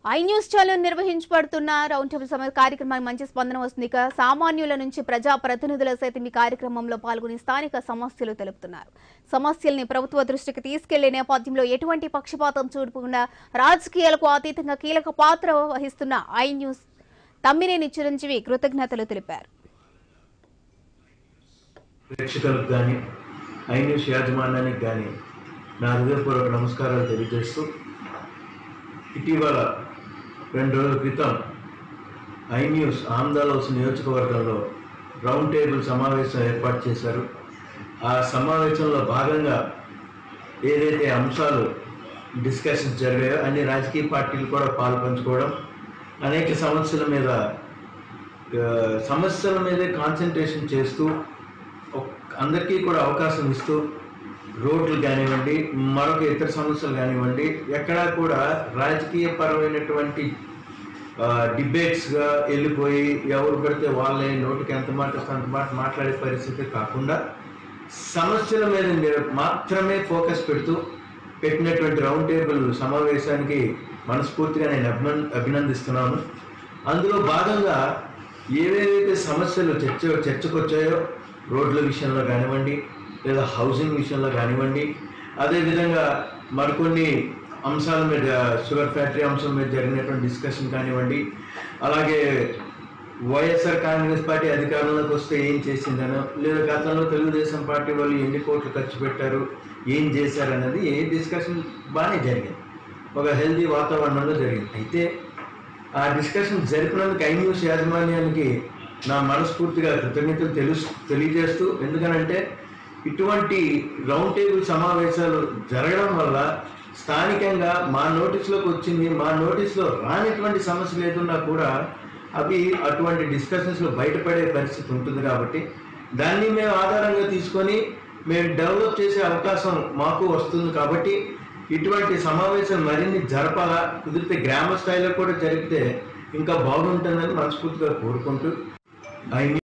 I news channel నిర్వహించబడుతున్న round table సమయ కార్యక్రమానికి మంచి స్పందన వస్తుంది ఇక సామాన్యుల నుంచి ప్రజా ప్రతినిధుల సైతం ఈ కార్యక్రమంలో పాల్గొని స్థానిక సమస్యలు తెలుపుతున్నారు సమస్యల్ని ప్రభుత్వ దృష్టికి తీసుకెళ్లే నేపథ్యంలో ఎటువంటి పక్షపాతం చూడకుండా రాజకీయాలకు అతీతంగా కీలక పాత్ర వహిస్తున్న ఐ న్యూస్ తమ్మినేని చిరంజీవి కృతజ్ఞతలు తెలిపారు ప్రేక్షకులకు కానీ ఐ న్యూస్ యాజమాన్యానికి కానీ నా హృదయపూర్వక నమస్కారాలు తెలియజేస్తూ ఇటీవల రెండు రోజుల క్రితం ఐ న్యూస్ ఆంధ్రలోస్ నియోజకవర్గంలో రౌండ్ టేబుల్ సమావేశం ఏర్పాటు చేశారు ఆ సమావేశంలో భాగంగా ఏదైతే అంశాలు డిస్కషన్స్ జరిగాయో అన్ని రాజకీయ పార్టీలు కూడా పాల్పంచుకోవడం అనేక సమస్యల మీద ఆ, సమస్యల మీదే కాన్సన్ట్రేషన్ చేస్తూ ఒక్- అందరికీ కూడా అవకాశం ఇస్తూ రోడ్లు కానివ్వండి మరొక ఇతర సమస్యలు కానివ్వండి ఎక్కడా కూడా రాజకీయ పరమైనటువంటి డిబేట్స్గా వెళ్ళిపోయి ఎవరు పెడితే వాళ్ళే నోటికి ఎంత మాట వస్తే అంత మాట మాట్లాడే పరిస్థితి కాకుండా సమస్యల మీద నిర్- మాత్రమే ఫోకస్ పెడుతూ పెట్టినటువంటి రౌండ్ టేబుల్ సమావేశానికి మనస్ఫూర్తిగా నేను అభినం అభినందిస్తున్నాను అందులో భాగంగా ఏవేవైతే సమస్యలు చర్చ చర్చకొచ్చాయో రోడ్ల విషయంలో కానివ్వండి లేదా హౌసింగ్ విషయంలో కానివ్వండి అదేవిధంగా మరికొన్ని అంశాల మీద షుగర్ ఫ్యాక్టరీ అంశం మీద జరిగినటువంటి డిస్కషన్ కానివ్వండి అలాగే వైఎస్ఆర్ కాంగ్రెస్ పార్టీ అధికారంలోకి వస్తే ఏం చేసిందనో లేదా గతంలో తెలుగుదేశం పార్టీ వాళ్ళు ఎన్ని కోట్లు ఖర్చు పెట్టారు ఏం చేశారన్నది ఏ డిస్కషన్ బాగానే జరిగింది ఒక హెల్దీ వాతావరణంలో జరిగింది అయితే ఆ డిస్కషన్ జరిపినందుకు ఐ న్యూస్ యాజమాన్యానికి నా మనస్ఫూర్తిగా కృతజ్ఞతలు తెలుసు తెలియజేస్తూ ఎందుకనంటే ఇటువంటి రౌండ్ టేబుల్ సమావేశాలు జరగడం వల్ల స్థానికంగా మా నోటీసులోకి వచ్చింది మా నోటీసులో రానిటువంటి సమస్యలు ఏదున్నా కూడా అవి అటువంటి డిస్కషన్స్లో బయటపడే పరిస్థితి ఉంటుంది కాబట్టి దాన్ని మేము ఆధారంగా తీసుకొని మేము డెవలప్ చేసే అవకాశం మాకు వస్తుంది కాబట్టి ఇటువంటి సమావేశాలు మరిన్ని జరపాలా కుదిరితే గ్రామ స్థాయిలో కూడా జరిపితే ఇంకా బాగుంటుందని మనస్ఫూర్తిగా కోరుకుంటూ ఐ